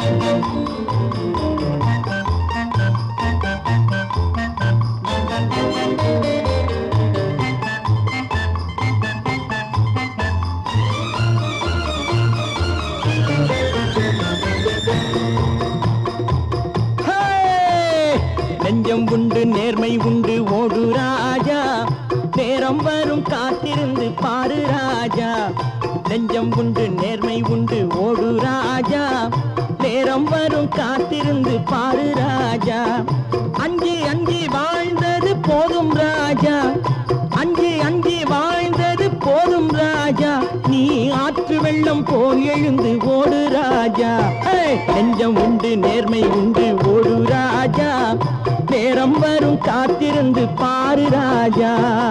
ஹே! நெஞ்சம் உண்டு நேர்மை உண்டு ஓடு ராஜா நேரம் வரும் காத்திருந்து பாரு ராஜா நெஞ்சம் உண்டு நேர்மை உண்டு ஓடு ராஜா நேரம் வரும் காத்திருந்து பாரு ராஜா அஞ்சி அஞ்சி வாழ்ந்தது போதும் ராஜா அஞ்சி அஞ்சி வாழ்ந்தது போதும் ராஜா நீ ஆற்று வெள்ளம் போல் எழுந்து ஓடு ராஜா ஏய், நெஞ்சம் உண்டு நேர்மை உண்டு ஓடு ராஜா நேரம் வரும் காத்திருந்து பாரு ராஜா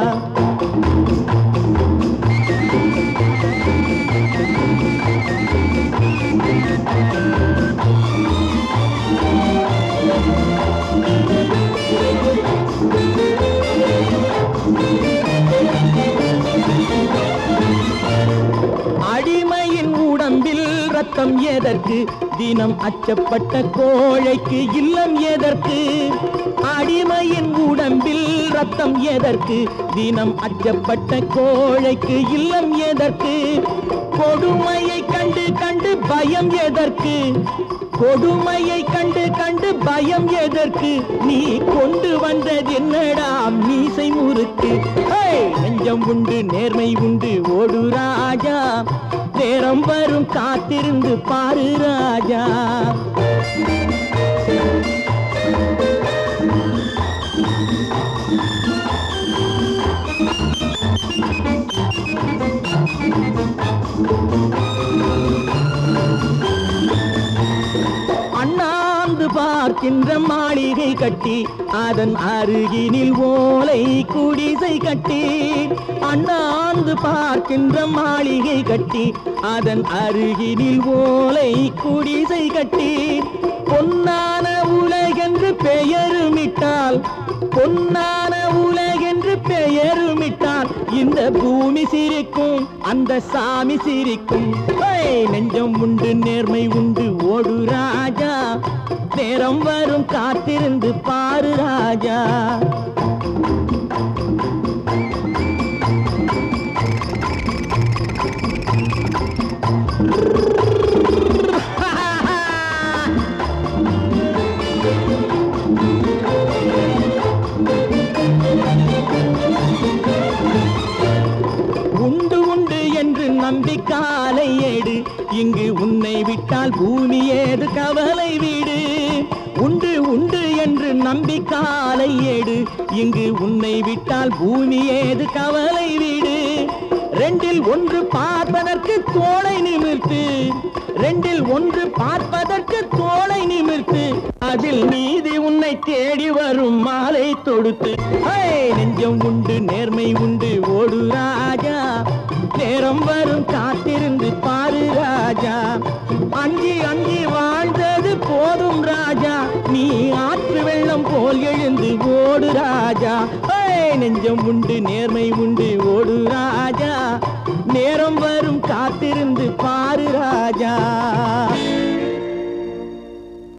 அடிமையின் உடம்பில் ரத்தம் எதற்கு தினம் அச்சப்பட்ட கோழைக்கு இல்லம் எதற்கு அடிமையின் உடம்பில் ரத்தம் எதற்கு தினம் அச்சப்பட்ட கோழைக்கு இல்லம் எதற்கு கொடுமையை கண்டு கண்டு பயம் எதற்கு கொடுமையை கண்டு கண்டு பயம் எதற்கு நீ கொண்டு வந்தது என்னடா மீசை முறுக்கு ஹேய்! நெஞ்சம் உண்டு நேர்மை உண்டு ஓடு ராஜா நேரம் வரும் காத்திருந்து பாரு ராஜா அண்ணாந்து பார்க்கின்ற மாளிகை கட்டி அதன் அருகினில் ஓலை குடிசை கட்டி அண்ணாந்து பார்க்கின்ற மாளிகை கட்டி அதன் அருகினில் ஓலை குடிசை கட்டி பொன்னான உலகென்று பெயருமிட்டால் பொன்னான உலகென்று பெயருமிட்டால் இந்த பூமி சிரிக்கும் அந்த சாமி சிரிக்கும் ஏய், நெஞ்சம் உண்டு நேர்மை உண்டு ஓடு ராஜா நேரம் வரும் காத்திருந்து பாரு ராஜா உண்டு உண்டு என்று நம்பி காலை ஏடு இங்கு உன்னை விட்டால் பூமி ஏது கவலை வீடு உண்டு உண்டு என்று நம்பி காலை ஏடு இங்கு உன்னை விட்டால் பூமி ஏது கவலை வீடு ரெண்டில் ஒன்று பார்ப்பதற்கு தோளை நிமிர்த்து ரெண்டில் ஒன்று பார்ப்பதற்கு தோளை நிமிர்த்து அதில் நீதி உன்னை தேடி வரும் மாலை தொடுத்து ஹே, நெஞ்சம் உண்டு நேர்மை உண்டு ஓடு ராஜா நேரம் வரும் காத்திருந்து பாரு ராஜா அஞ்சி அஞ்சி வாழ்ந்தது போதும் ராஜா நீ ஆற்று வெள்ளம் போல் எழுந்து ஓடு ராஜா ஹே, நெஞ்சம் உண்டு நேர்மை உண்டு ஓடு ராஜா நேரம் வரும் காத்திருந்து பாரு ராஜா